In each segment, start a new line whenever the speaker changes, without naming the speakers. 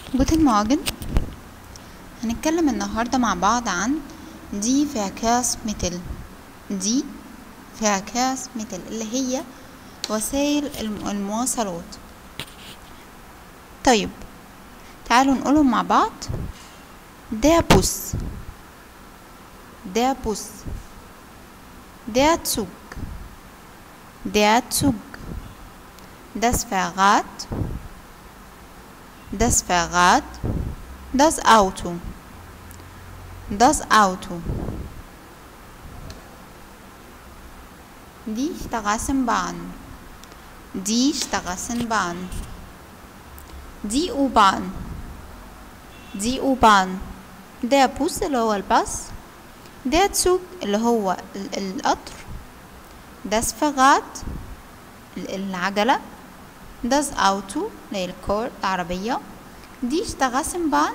جوتن مورجن هنتكلم النهاردة مع بعض عن دي فاكاس ميتل دي فاكاس ميتل اللي هي وسائل الم- المواصلات طيب تعالوا نقولهم مع بعض der Bus der Bus der Zug der Zug das Fahrrad das Fahrrad das Auto das Auto die Straßenbahn die Straßenbahn die U-Bahn دي U-Bahn der Bus اللي هو الباص der Zug اللي هو ال- القطر das Fahrrad ال- العجلة das Auto اللي هي الكار العربية die Straßenbahn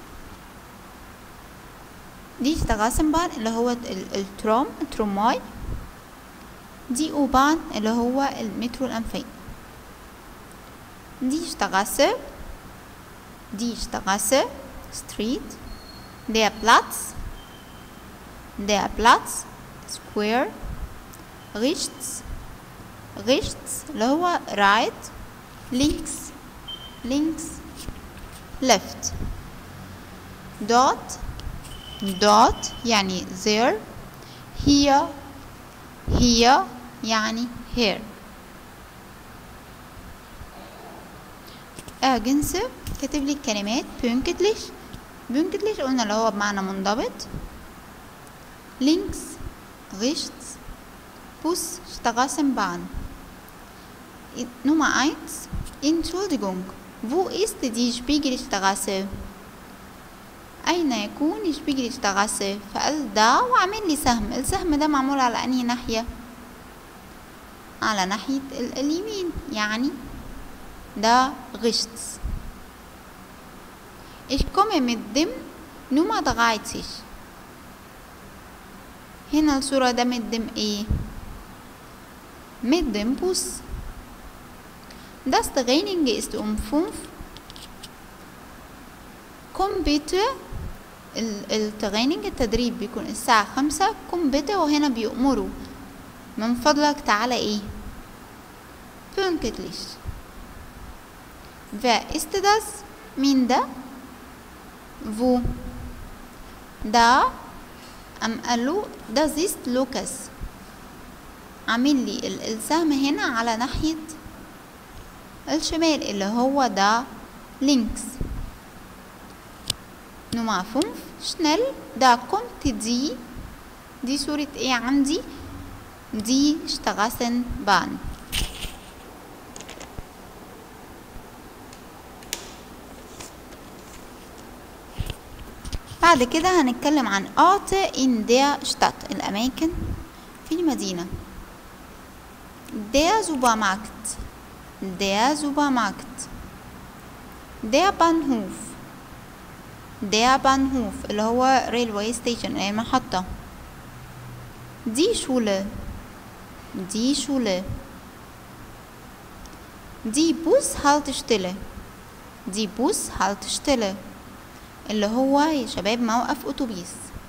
die Straßenbahn اللي هو ال- الترام الترماي دي U-Bahn اللي هو المترو الأنفي die Straße die Straße Street der Platz der Platz Square rechts rechts اللي هو right links links left dort dort يعني there here here يعني here أجنس كاتب لي الكلمات pünktlich pünktlich قلنا اللي هو بمعنى منضبط links rechts Bus Straßenbahn Nummer 1 Entschuldigung wo ist die Spiegelstraße أين يكون Spiegelstraße فقال ده وعامل لي سهم السهم ده معمول على أنهي ناحية على ناحية ال- اليمين يعني ده rechts Ich komme mit dem Nummer 30 هنا الصورة ده mit dem ايه mit dem Bus Das Training ist um 5 Komm bitte ال- التريننج التدريب بيكون الساعة خمسة قم bitte وهنا بيأمروا من فضلك تعالى ايه pünktlich Wer ist das? مين ده؟ wo da أم قالوا das ist Lukas عامل لي ال- السهم هنا على ناحية الشمال اللي هو ده links Nummer 5 schnell da kommt die دي صورة ايه عندي دي Straßenbahn بعد كده هنتكلم عن Orte in der Stadt الأماكن في المدينة der Supermarkt der Supermarkt der Bahnhof der Bahnhof اللي هو railway station اللي هي المحطة die Schule die Schule die Bushaltestelle die Bushaltestelle اللي هو يا شباب موقف اتوبيس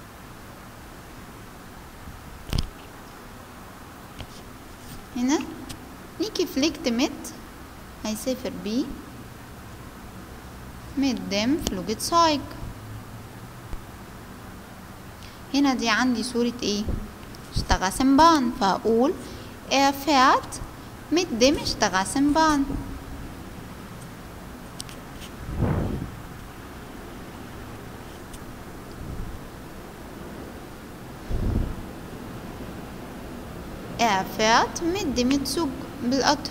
هنا نيجي فليكت مت هيسافر بيه mit dem Flugzeug هنا دي عندي صورة ايه Straßenbahn فهقول er fährt mit dem Straßenbahn Er fährt mit dem Zug بالقطر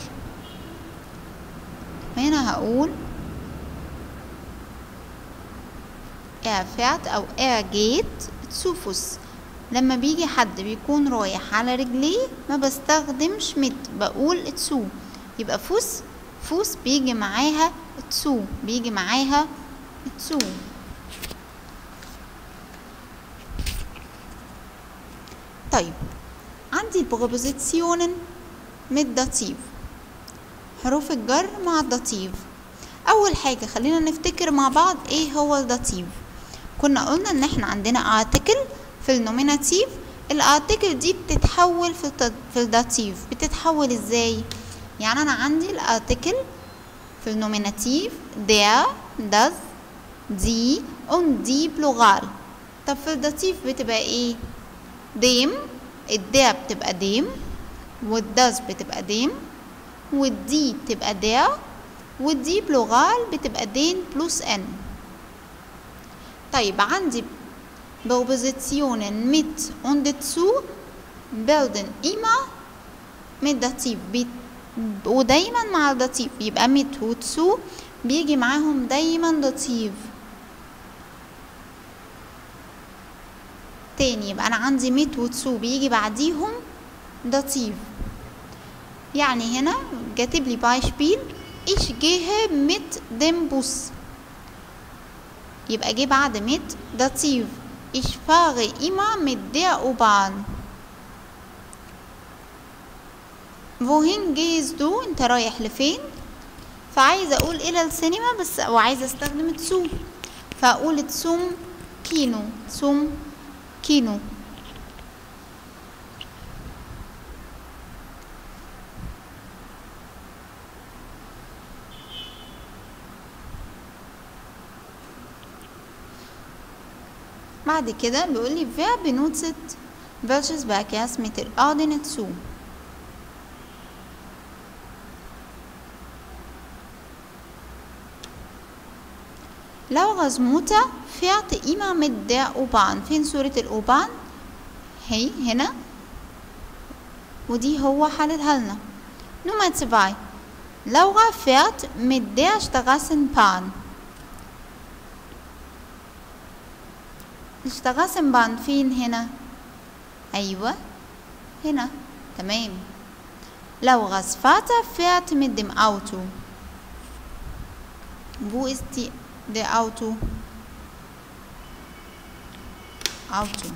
هنا هقول er fährt أو er geht zu Fuß لما بيجي حد بيكون رايح على رجليه ما بستخدمش مت بقول تسو يبقى فوس فوس بيجي معاها تسو بيجي معاها تسو طيب عندي البروبوزيسيونن mit Dativ حروف الجر مع الداتيف اول حاجة خلينا نفتكر مع بعض ايه هو الداتيف كنا قلنا ان احنا عندنا ارتكل في النوميناتيف الارتكل دي بتتحول في التد... في الداتيف بتتحول ازاي يعني انا عندي الارتكل في النوميناتيف der das die und die plural طب في الداتيف بتبقى ايه dem الدير بتبقى dem والداز بتبقى dem والدي بتبقى der والدي بلغال بتبقى den بلس n طيب عندي Propositionen mit und dazu bilden immer mit Dativ ودايما مع الداتيف يبقى mit وتسو بيجي معاهم دايما داتيف تاني يبقى انا عندي ميت وتسو بيجي بعديهم داتيف يعني هنا كاتب لي بايشبيل ich gehe mit dem Bus يبقى جه بعد mit داتيف ich fahre immer mit der U-Bahn wohin gehst du انت رايح لفين فعايزه اقول الى السينما بس وعايزه استخدم تسوم فاقول تسوم كينو تسوم كينو بعد كده بيقول لي wer benutzt welches Verkehrsmittel ordnet zu Laura's Mutter fährt immer mit der U-Bahn فين صورة الأوبان هي هنا ودي هو حللها لنا Nummer 2 Laura fährt mit der Straßenbahn الstraßenbahn فين هنا أيوة هنا تمام Laura's Vater fährt mit dem Auto wo ist die der Auto Auto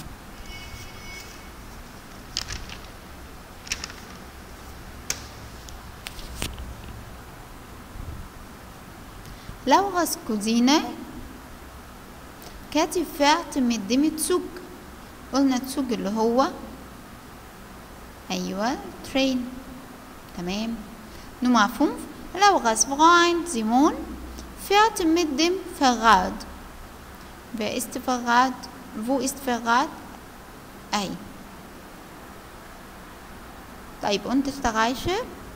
Laura's Cousine كاتب فعت mit dem Zug قلنا الزوج اللي هو أيوة ترين تمام نمرة 5 Laura's Freund Simon fährt mit dem Fahrrad. Wer ist Fahrrad? Wo ist Fahrrad? أي طيب und اشتغايشة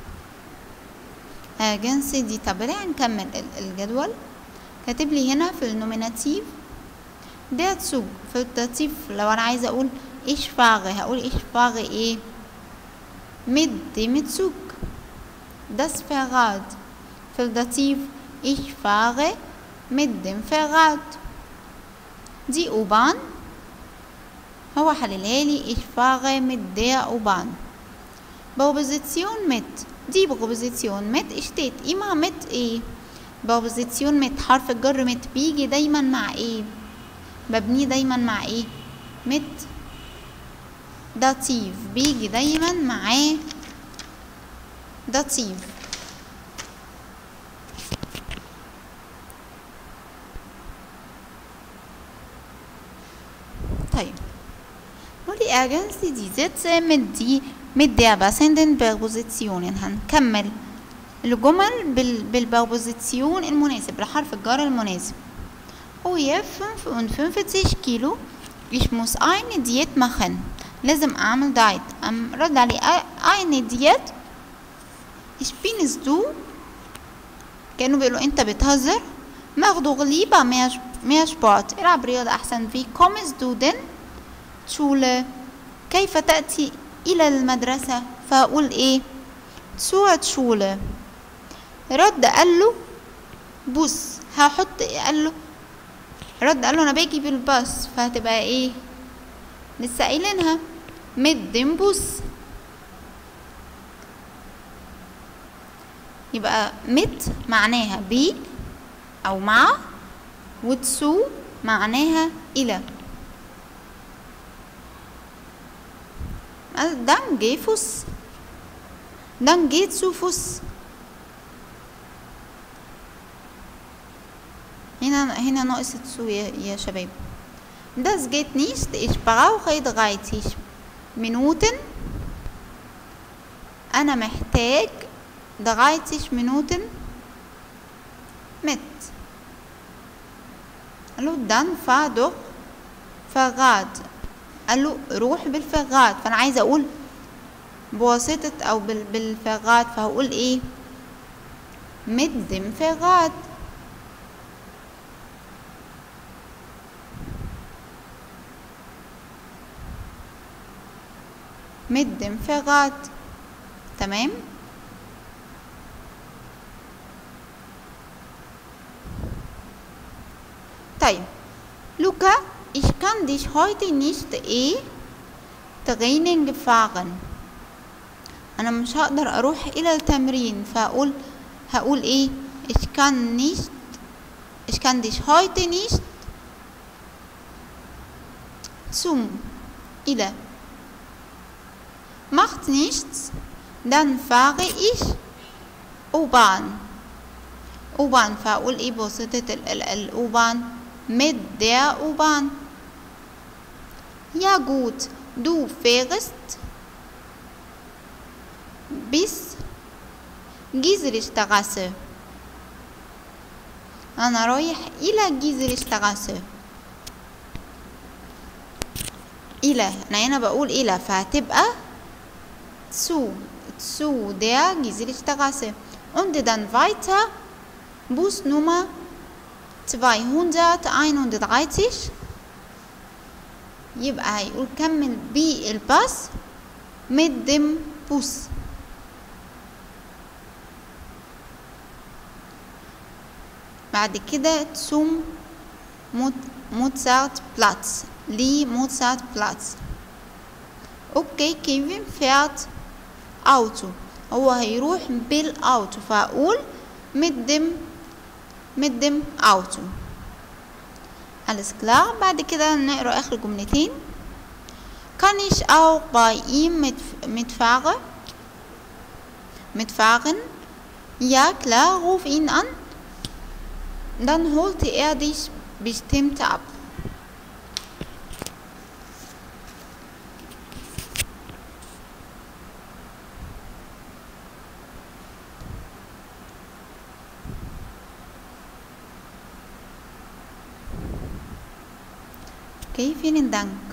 جنسي دي طبيعي نكمل الجدول كاتب لي هنا في النوميناتيف der Zug في الداتيف لو أنا عايزة أقول ich fahre هقول ich fahre إيه mit dem Zug das Fahrrad في الداتيف Ich fahre mit dem Fahrrad. Die U-Bahn هو حللها لي ich fahre mit der U-Bahn. Proposition mit die Proposition mit steht immer mit ايه Proposition mit حرف الجر mit بيجي دايما مع ايه مبني دايما مع ايه mit داتيف بيجي دايما معاه داتيف طيب nur die ergänze die Sätze mit die mit der passenden Präpositionen هنكمل الجمل بال بالبربوزيسيون المناسب لحرف الجر المناسب ويا 55 كيلو ich muss eine Diät machen لازم أعمل دايت أم رد علي eine Diät ich bin es du كانوا بيقولوا أنت بتهزر ماخدوا lieber mehr mehr Sport العب رياضة أحسن في kommst du denn Schule كيف تأتي إلى المدرسة فأقول إيه zur Schule رد قال له بص هحط قال له رد قال له انا باجي بالباص فهتبقى ايه لسه قايلينها مد بوس يبقى مت معناها بي او مع وتسو معناها الى dann geh Fuß dann geh zu Fuß هنا هنا ناقص zu يا, يا شباب Das geht nicht. Ich brauche 30 Minuten. أنا محتاج 30 Minuten mit. قال له dann fahr doch Fahrrad. قال له روح بالفراد فأنا عايزة أقول بواسطة أو بال- بالفراد فهقول إيه؟ mit dem Fahrrad. mit dem Fahrrad تمام طيب Luca ich kann dich heute nicht eh Training fahren أنا مش هقدر أروح إلى التمرين فأقول هقول إيه ich kann nicht ich kann dich heute nicht zum إلى macht nichts, dann fahre ich U-Bahn. U-Bahn فأقول إيه بواسطة ال- ال- الأوبان mit der U-Bahn. Ja gut, du fährst bis Giselstraße. أنا رايح إلى جيزلشتغاسه إلى أنا هنا بقول إلى فهتبقى zu, zu der Giselstraße und dann weiter Bus Nummer 231 يبقى هيقول كمل بالباص mit dem Bus بعد كده zum Mot- Mozartplatz لموزارتبلاتz اوكي كيفن fährt Auto هو هيروح بالأوتو فأقول mit dem mit dem Auto alles klar بعد كده نقرأ آخر جملتين kann ich auch bei ihm mit, mitfahren mitfahren ja klar ruf ihn an dann holte er dich bestimmt ab Okay, vielen Dank.